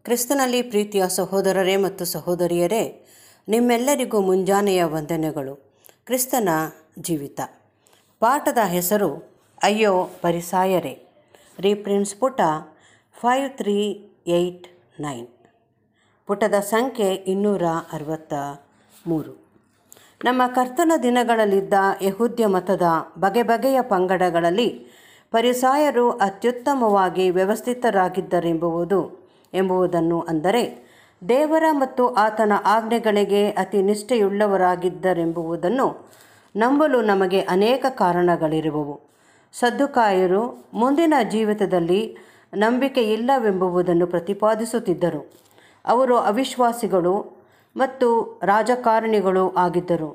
ಕ್ರಿಸ್ತನಲ್ಲಿ ಪ್ರೀತಿಯ ಸಹೋದರರೇ ಮತ್ತು ಸಹೋದರಿಯರೇ ನಿಮ್ಮೆಲ್ಲರಿಗೂ ಮುಂಜಾನೆಯ ವಂದನೆಗಳು ಕ್ರಿಸ್ತನ ಜೀವಿತ ಪಾಠದ ಹೆಸರು ಅಯ್ಯೋ ಪರಿಸಾಯರೇ ರೀಪ್ರಿನ್ಸ್ ಪುಟ ಫೈವ್ ತ್ರೀ ಏಯ್ಟ್ ನೈನ್ ಪುಟದ ಸಂಖ್ಯೆ ಇನ್ನೂರ ಅರವತ್ತ ಮೂರು ನಮ್ಮ ಕರ್ತನ ದಿನಗಳಲ್ಲಿದ್ದ ಯಹೂದ್ಯ ಮತದ ಬಗೆ ಬಗೆಯ ಪಂಗಡಗಳಲ್ಲಿ ಪರಿಸಾಯರು ಅತ್ಯುತ್ತಮವಾಗಿ ವ್ಯವಸ್ಥಿತರಾಗಿದ್ದರೆಂಬುವುದು ಎಂಬುದನ್ನು ಅಂದರೆ ದೇವರ ಮತ್ತು ಆತನ ಆಜ್ಞೆಗಳಿಗೆ ಅತಿ ನಿಷ್ಠೆಯುಳ್ಳವರಾಗಿದ್ದರೆಂಬುದನ್ನು ನಂಬಲು ನಮಗೆ ಅನೇಕ ಕಾರಣಗಳಿರುವವು ಸದ್ದುಕಾಯರು ಮುಂದಿನ ಜೀವಿತದಲ್ಲಿ ನಂಬಿಕೆ ಇಲ್ಲವೆಂಬುದನ್ನು ಪ್ರತಿಪಾದಿಸುತ್ತಿದ್ದರು ಅವರು ಅವಿಶ್ವಾಸಿಗಳು ಮತ್ತು ರಾಜಕಾರಣಿಗಳು ಆಗಿದ್ದರು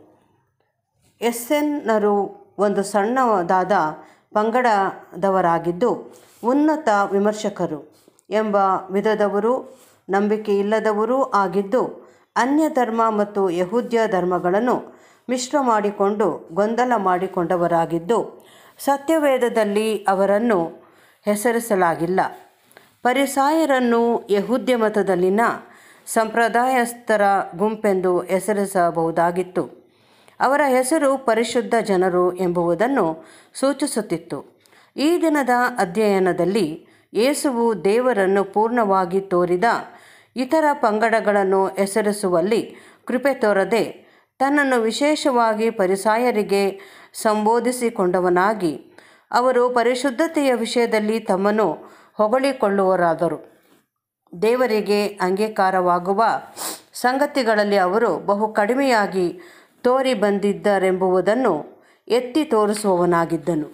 ಎಸ್ಎನ್ನರು ಒಂದು ಸಣ್ಣದಾದ ಪಂಗಡದವರಾಗಿದ್ದು ಉನ್ನತ ವಿಮರ್ಶಕರು ಎಂಬ ವಿಧದವರು ನಂಬಿಕೆಯಿಲ್ಲದವರೂ ಆಗಿದ್ದು ಅನ್ಯ ಧರ್ಮ ಮತ್ತು ಯಹೂದ್ಯ ಧರ್ಮಗಳನ್ನು ಮಿಶ್ರ ಮಾಡಿಕೊಂಡು ಗೊಂದಲ ಮಾಡಿಕೊಂಡವರಾಗಿದ್ದು ಸತ್ಯವೇದದಲ್ಲಿ ಅವರನ್ನು ಹೆಸರಿಸಲಾಗಿಲ್ಲ ಪರಿಸಾಯರನ್ನು ಯಹೂದ್ಯ ಮತದಲ್ಲಿನ ಸಂಪ್ರದಾಯಸ್ಥರ ಗುಂಪೆಂದು ಹೆಸರಿಸಬಹುದಾಗಿತ್ತು ಅವರ ಹೆಸರು ಪರಿಶುದ್ಧ ಜನರು ಎಂಬುದನ್ನು ಸೂಚಿಸುತ್ತಿತ್ತು ಈ ದಿನದ ಅಧ್ಯಯನದಲ್ಲಿ ಯೇಸುವು ದೇವರನ್ನು ಪೂರ್ಣವಾಗಿ ತೋರಿದ ಇತರ ಪಂಗಡಗಳನ್ನು ಹೆಸರಿಸುವಲ್ಲಿ ಕೃಪೆ ತೋರದೆ ತನ್ನನ್ನು ವಿಶೇಷವಾಗಿ ಪರಿಸಾಯರಿಗೆ ಸಂಬೋಧಿಸಿಕೊಂಡವನಾಗಿ ಅವರು ಪರಿಶುದ್ಧತೆಯ ವಿಷಯದಲ್ಲಿ ತಮ್ಮನ್ನು ಹೊಗಳಿಕೊಳ್ಳುವರಾದರು ದೇವರಿಗೆ ಅಂಗೀಕಾರವಾಗುವ ಸಂಗತಿಗಳಲ್ಲಿ ಅವರು ಬಹು ಕಡಿಮೆಯಾಗಿ ತೋರಿ ಬಂದಿದ್ದರೆಂಬುದನ್ನು ಎತ್ತಿ ತೋರಿಸುವವನಾಗಿದ್ದನು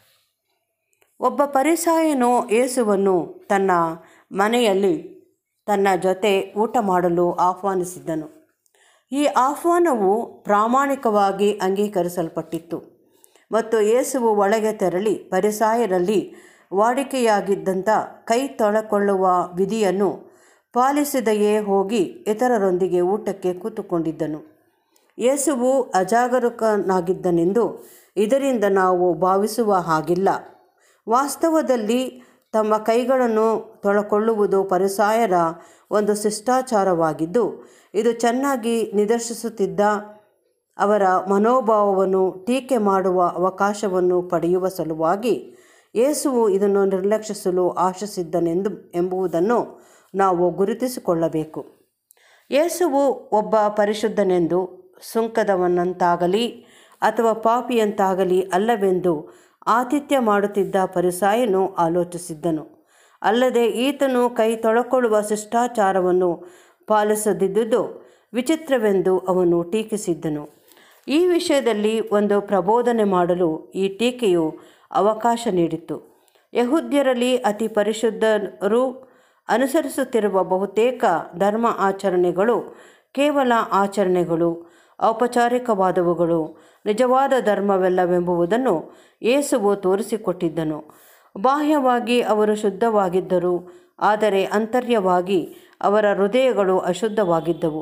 ಒಬ್ಬ ಪರಿಸಾಯನು ಯೇಸುವನ್ನು ತನ್ನ ಮನೆಯಲ್ಲಿ ತನ್ನ ಜೊತೆ ಊಟ ಮಾಡಲು ಆಹ್ವಾನಿಸಿದ್ದನು ಈ ಆಹ್ವಾನವು ಪ್ರಾಮಾಣಿಕವಾಗಿ ಅಂಗೀಕರಿಸಲ್ಪಟ್ಟಿತ್ತು ಮತ್ತು ಯೇಸುವು ಒಳಗೆ ತೆರಳಿ ಪರಿಸಾಯರಲ್ಲಿ ವಾಡಿಕೆಯಾಗಿದ್ದಂಥ ಕೈ ತೊಳಕೊಳ್ಳುವ ವಿಧಿಯನ್ನು ಪಾಲಿಸಿದೆಯೇ ಹೋಗಿ ಇತರರೊಂದಿಗೆ ಊಟಕ್ಕೆ ಕೂತುಕೊಂಡಿದ್ದನು ಯೇಸುವು ಅಜಾಗರೂಕನಾಗಿದ್ದನೆಂದು ಇದರಿಂದ ನಾವು ಭಾವಿಸುವ ಹಾಗಿಲ್ಲ ವಾಸ್ತವದಲ್ಲಿ ತಮ್ಮ ಕೈಗಳನ್ನು ತೊಳಕೊಳ್ಳುವುದು ಪರಿಸಾಯರ ಒಂದು ಶಿಷ್ಟಾಚಾರವಾಗಿದ್ದು ಇದು ಚೆನ್ನಾಗಿ ನಿದರ್ಶಿಸುತ್ತಿದ್ದ ಅವರ ಮನೋಭಾವವನ್ನು ಟೀಕೆ ಮಾಡುವ ಅವಕಾಶವನ್ನು ಪಡೆಯುವ ಸಲುವಾಗಿ ಯೇಸುವು ಇದನ್ನು ನಿರ್ಲಕ್ಷಿಸಲು ಆಶಿಸಿದ್ದನೆಂದು ಎಂಬುದನ್ನು ನಾವು ಗುರುತಿಸಿಕೊಳ್ಳಬೇಕು ಯೇಸುವು ಒಬ್ಬ ಪರಿಶುದ್ಧನೆಂದು ಸುಂಕದವನಂತಾಗಲಿ ಅಥವಾ ಪಾಪಿಯಂತಾಗಲಿ ಅಲ್ಲವೆಂದು ಆತಿಥ್ಯ ಮಾಡುತ್ತಿದ್ದ ಪರಿಸಾಯನು ಆಲೋಚಿಸಿದ್ದನು ಅಲ್ಲದೆ ಈತನು ಕೈ ತೊಳಕೊಳ್ಳುವ ಶಿಷ್ಟಾಚಾರವನ್ನು ಪಾಲಿಸದಿದ್ದುದು ವಿಚಿತ್ರವೆಂದು ಅವನು ಟೀಕಿಸಿದ್ದನು ಈ ವಿಷಯದಲ್ಲಿ ಒಂದು ಪ್ರಬೋಧನೆ ಮಾಡಲು ಈ ಟೀಕೆಯು ಅವಕಾಶ ನೀಡಿತು ಯಹೂದ್ಯರಲ್ಲಿ ಅತಿ ಪರಿಶುದ್ಧರು ಅನುಸರಿಸುತ್ತಿರುವ ಬಹುತೇಕ ಧರ್ಮ ಆಚರಣೆಗಳು ಕೇವಲ ಆಚರಣೆಗಳು ಔಪಚಾರಿಕವಾದವುಗಳು ನಿಜವಾದ ಧರ್ಮವೆಲ್ಲವೆಂಬುದನ್ನು ಯೇಸುವು ತೋರಿಸಿಕೊಟ್ಟಿದ್ದನು ಬಾಹ್ಯವಾಗಿ ಅವರು ಶುದ್ಧವಾಗಿದ್ದರು ಆದರೆ ಅಂತರ್ಯವಾಗಿ ಅವರ ಹೃದಯಗಳು ಅಶುದ್ಧವಾಗಿದ್ದವು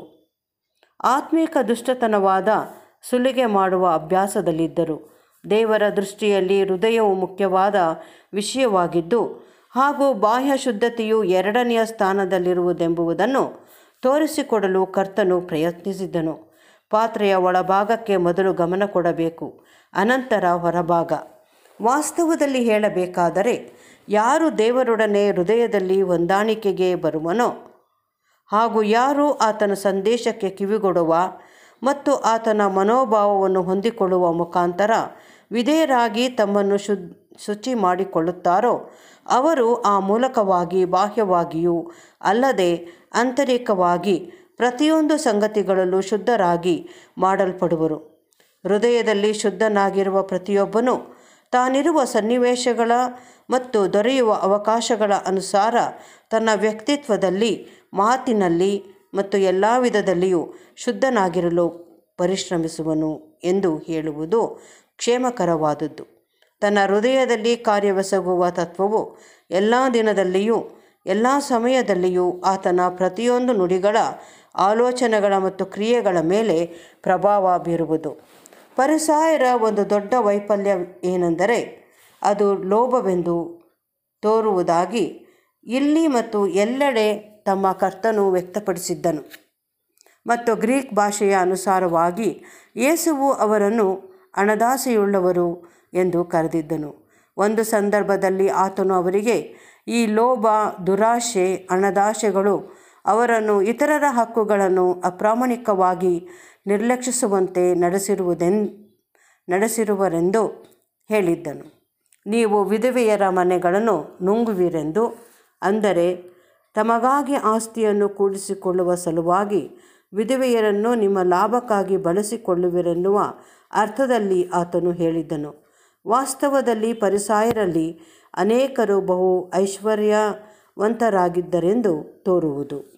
ಆತ್ಮಿಕ ದುಷ್ಟತನವಾದ ಸುಲಿಗೆ ಮಾಡುವ ಅಭ್ಯಾಸದಲ್ಲಿದ್ದರು ದೇವರ ದೃಷ್ಟಿಯಲ್ಲಿ ಹೃದಯವು ಮುಖ್ಯವಾದ ವಿಷಯವಾಗಿದ್ದು ಹಾಗೂ ಬಾಹ್ಯ ಶುದ್ಧತೆಯು ಎರಡನೆಯ ಸ್ಥಾನದಲ್ಲಿರುವುದೆಂಬುದನ್ನು ತೋರಿಸಿಕೊಡಲು ಕರ್ತನು ಪ್ರಯತ್ನಿಸಿದನು ಪಾತ್ರೆಯ ಒಳಭಾಗಕ್ಕೆ ಮೊದಲು ಗಮನ ಕೊಡಬೇಕು ಅನಂತರ ಹೊರಭಾಗ ವಾಸ್ತವದಲ್ಲಿ ಹೇಳಬೇಕಾದರೆ ಯಾರು ದೇವರೊಡನೆ ಹೃದಯದಲ್ಲಿ ಹೊಂದಾಣಿಕೆಗೆ ಬರುವನೋ ಹಾಗೂ ಯಾರು ಆತನ ಸಂದೇಶಕ್ಕೆ ಕಿವಿಗೊಡುವ ಮತ್ತು ಆತನ ಮನೋಭಾವವನ್ನು ಹೊಂದಿಕೊಳ್ಳುವ ಮುಖಾಂತರ ವಿಧೇಯರಾಗಿ ತಮ್ಮನ್ನು ಶುದ್ ಶುಚಿ ಮಾಡಿಕೊಳ್ಳುತ್ತಾರೋ ಅವರು ಆ ಮೂಲಕವಾಗಿ ಬಾಹ್ಯವಾಗಿಯೂ ಅಲ್ಲದೆ ಆಂತರಿಕವಾಗಿ ಪ್ರತಿಯೊಂದು ಸಂಗತಿಗಳಲ್ಲೂ ಶುದ್ಧರಾಗಿ ಮಾಡಲ್ಪಡುವರು ಹೃದಯದಲ್ಲಿ ಶುದ್ಧನಾಗಿರುವ ಪ್ರತಿಯೊಬ್ಬನು ತಾನಿರುವ ಸನ್ನಿವೇಶಗಳ ಮತ್ತು ದೊರೆಯುವ ಅವಕಾಶಗಳ ಅನುಸಾರ ತನ್ನ ವ್ಯಕ್ತಿತ್ವದಲ್ಲಿ ಮಾತಿನಲ್ಲಿ ಮತ್ತು ಎಲ್ಲ ವಿಧದಲ್ಲಿಯೂ ಶುದ್ಧನಾಗಿರಲು ಪರಿಶ್ರಮಿಸುವನು ಎಂದು ಹೇಳುವುದು ಕ್ಷೇಮಕರವಾದದ್ದು ತನ್ನ ಹೃದಯದಲ್ಲಿ ಕಾರ್ಯವೆಸಗುವ ತತ್ವವು ಎಲ್ಲ ದಿನದಲ್ಲಿಯೂ ಎಲ್ಲ ಸಮಯದಲ್ಲಿಯೂ ಆತನ ಪ್ರತಿಯೊಂದು ನುಡಿಗಳ ಆಲೋಚನೆಗಳ ಮತ್ತು ಕ್ರಿಯೆಗಳ ಮೇಲೆ ಪ್ರಭಾವ ಬೀರುವುದು ಪರಿಸಾಯರ ಒಂದು ದೊಡ್ಡ ವೈಫಲ್ಯ ಏನೆಂದರೆ ಅದು ಲೋಭವೆಂದು ತೋರುವುದಾಗಿ ಇಲ್ಲಿ ಮತ್ತು ಎಲ್ಲೆಡೆ ತಮ್ಮ ಕರ್ತನು ವ್ಯಕ್ತಪಡಿಸಿದ್ದನು ಮತ್ತು ಗ್ರೀಕ್ ಭಾಷೆಯ ಅನುಸಾರವಾಗಿ ಯೇಸುವು ಅವರನ್ನು ಹಣದಾಸೆಯುಳ್ಳವರು ಎಂದು ಕರೆದಿದ್ದನು ಒಂದು ಸಂದರ್ಭದಲ್ಲಿ ಆತನು ಅವರಿಗೆ ಈ ಲೋಭ ದುರಾಶೆ ಹಣದಾಶೆಗಳು ಅವರನ್ನು ಇತರರ ಹಕ್ಕುಗಳನ್ನು ಅಪ್ರಾಮಾಣಿಕವಾಗಿ ನಿರ್ಲಕ್ಷಿಸುವಂತೆ ನಡೆಸಿರುವುದೆನ್ ನಡೆಸಿರುವರೆಂದು ಹೇಳಿದ್ದನು ನೀವು ವಿಧವೆಯರ ಮನೆಗಳನ್ನು ನುಂಗುವಿರೆಂದು ಅಂದರೆ ತಮಗಾಗಿ ಆಸ್ತಿಯನ್ನು ಕೂಡಿಸಿಕೊಳ್ಳುವ ಸಲುವಾಗಿ ವಿಧವೆಯರನ್ನು ನಿಮ್ಮ ಲಾಭಕ್ಕಾಗಿ ಬಳಸಿಕೊಳ್ಳುವಿರೆನ್ನುವ ಅರ್ಥದಲ್ಲಿ ಆತನು ಹೇಳಿದ್ದನು ವಾಸ್ತವದಲ್ಲಿ ಪರಿಸಾಯರಲ್ಲಿ ಅನೇಕರು ಬಹು ಐಶ್ವರ್ಯವಂತರಾಗಿದ್ದರೆಂದು ತೋರುವುದು